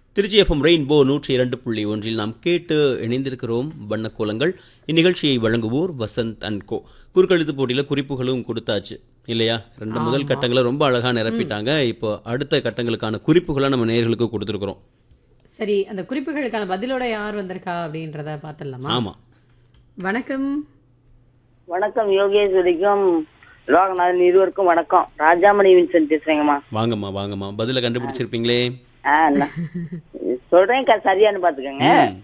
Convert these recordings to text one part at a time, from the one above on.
Trichy FM rainbow நூற்றி இரண்டு புள்ளி ஒன்றில் நாம் கேட்டு இணைந்திருக்கிறோம் வண்ணக்கோலங்கள் இந்நிகழ்ச்சியை வழங்குவோர் வசந்த் அண்ட் கோ குறுக்கெழுத்து போட்டியில் குறிப்புகளும் கொடுத்தாச்சு இல்லையா ரெண்டு முதல் கட்டங்களை ரொம்ப அழகாக நிரப்பிட்டாங்க இப்போ அடுத்த கட்டங்களுக்கான குறிப்புகளை நம்ம நேயர்களுக்கு கொடுத்துருக்குறோம் சரி அந்த குறிப்புகளுக்கான பதிலோட யார் வந்திருக்கா அப்படின்றத பார்த்துடலாமா ஆமாம் வணக்கம் வணக்கம் யோகேஸ்வரிக்கும் லோகநாதன் இருவருக்கும் வணக்கம் ராஜாமணி வின்சென்ட் பேசுறேங்கம்மா வாங்கம்மா வாங்கம்மா பதிலை கண்டுபிடிச்சிருப்பீங்களே ஆ நான் சொல்றேன் க- சரியான்னு பாத்துக்கோங்க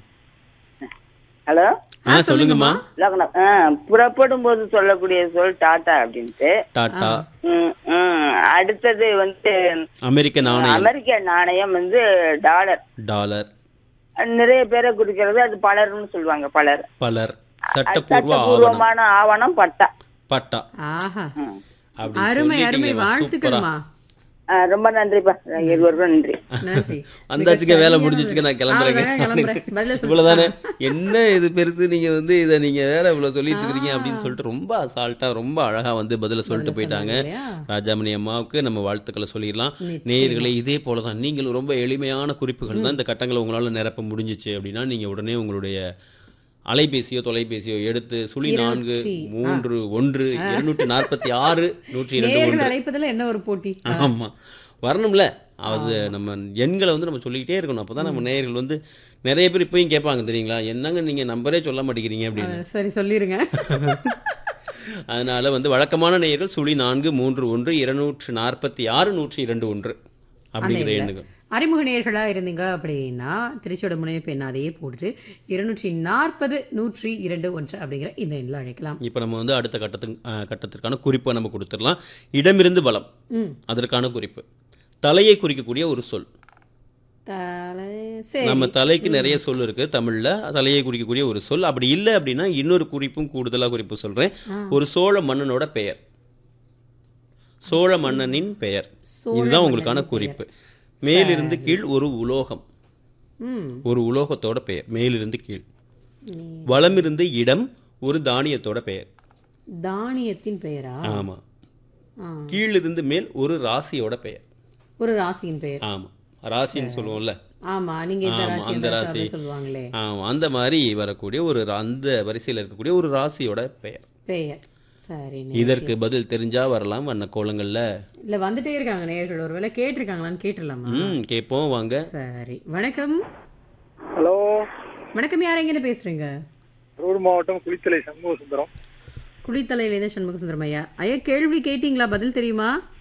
ஹலோ ஆ சொல்லுங்கம்மா லோகநாத் ஆ புறப்படும் போது சொல்லக்கூடிய சொல் டாட்டா அப்படின்ட்டு டாட்டா ம், ம். அடுத்தது வந்து அமெரிக்க நாணயம் அமெரிக்க நாணயம் வந்து டாலர் டாலர் நிறைய பேரை குறிக்கிறது அது பலர்னு சொல்லுவாங்க பலர் பலர் சட்டப்பூர்வ ஆவணம் சட்டபூர்வமான ஆவணம் பட்டா பட்டா ஆஹா ம். அப்படி அருமை அருமை சொல்லிட்டீங்கம்மா, வாழ்த்துக்கள்மா ஆ, ரொம்ப நன்றிப்பா இருவருக்கும் நன்றி நன்றி வந்தாச்சுங்க வேலை முடிஞ்சிச்சுங்க நான் கிளம்புறேங்க அவ்வளவுதாங்க, கிளம்புறேன். பதில சொல்லுங்க. இவ்வளவுதானே என்ன இது பெருசு நீங்க வந்து இதை நீங்க வேற இவ்வளவு சொல்லிட்டு இருக்கிறீங்க அப்படின்னு சொல்லிட்டு ரொம்ப அசால்ட்டா ரொம்ப அழகா வந்து பதில சொல்லிட்டு போயிட்டாங்க இல்லையா? ராஜாமணி அம்மாவுக்கு நம்ம வாழ்த்துக்களை சொல்லிடலாம் நேயர்களே இதே போல தான் நீங்களும் ரொம்ப எளிமையான குறிப்புகள் தான் இந்த கட்டங்களை உங்களால நிரப்ப முடிஞ்சிச்சு அப்படின்னா நீங்க உடனே உங்களுடைய அலைபேசியோ தொலைபேசியோ எடுத்து சுழி நான்கு மூன்று ஒன்று இருநூற்றி நாற்பத்தி ஆறு நூற்றி இரண்டு நேர்கள் ஒன்று அழைப்பதுல என்ன ஒரு போட்டி ஆமா வரணும்ல அது நம்ம எண்களை வந்து நம்ம சொல்லிக்கிட்டே இருக்கணும் அப்பதான் நம்ம நேயர்கள் வந்து நிறைய பேர் இப்பயும் கேட்பாங்க தெரியுங்களா என்னங்க நீங்க நம்பரே சொல்ல மாட்டேங்கிறீங்க அப்படின்னு அஹ், சரி சொல்லிருங்க அதனால வந்து வழக்கமான நேயர்கள் சுழி நான்கு மூன்று ஒன்று இருநூற்று நாற்பத்தி ஆறு நூற்றி இரண்டு ஒன்று அப்படிங்கிற எண்ணுகள் அறிமுக நேர்களா இருந்தீங்க அப்படின்னா திருச்சியோட முனைப்பு என்ன அதையே போட்டுட்டு இருநூற்றி நாற்பது நூற்றி இரண்டு ஒன்று அப்படிங்கிற இந்த எண்ணில் அழைக்கலாம் இப்போ நம்ம வந்து அடுத்த கட்டத்துக்கு அஹ், கட்டத்திற்கான குறிப்பை நம்ம கொடுத்துடலாம் இடமிருந்து பலம் ம் அதற்கான குறிப்பு தலையை குறிக்கக்கூடிய ஒரு சொல் தலை சரி நம்ம தலைக்கு நிறைய சொல் இருக்கு தமிழ்ல தலையை குறிக்கக்கூடிய ஒரு சொல் அப்படி இல்லை அப்படின்னா இன்னொரு குறிப்பும் கூடுதலா குறிப்பு சொல்றேன் ஒரு சோழ மன்னனோட பெயர் சோழ மன்னனின் பெயர் சோழ இதுதான் உங்களுக்கான குறிப்பு மேலிருந்து கீழ் ஒரு உலோகம் ம் ஒரு உலோகத்தோட பெயர் மேலிருந்து கீழ் வலமிருந்து இடம் ஒரு தானியத்தோட பெயர் தானியத்தின் பெயரா ஆமா ஆ. கீழிருந்து மேல் ஒரு ராசியோட பெயர் ஒரு ராசியின் பெயர் ஆமா ராசின்னு சொல்லுவோம்ல ஆமா நீங்க இந்த ஆமா, ராசி அந்த அந்த ராசி. ராசி சொல்லுவாங்களே ஆமா அந்த மாதிரி வரக்கூடிய ஒரு ரா- அந்த வரிசையில் இருக்கக்கூடிய ஒரு ராசியோட பெயர் பெயர் சரி இதற்கு பதில் தெரிஞ்சா வரலாம் வண்ண கோலங்கள்ல இல்ல வந்துட்டே இருக்காங்க நேயர்கள் ஒருவேளை கேட்டிருக்காங்களான்னு கேட்டுடலாமா ம் கேட்போம் வாங்க சரி வணக்கம் ஹலோ வணக்கம் யார் எங்கேருந்து பேசுறீங்க ரோடு மாவட்டம் குளித்தலை சண்முக சுந்தரம் குளித்தலையிலேருந்து சண்முக சுந்தரம் ஐயா ஐயா கேள்வி கேட்டீங்களா பதில் தெரியுமா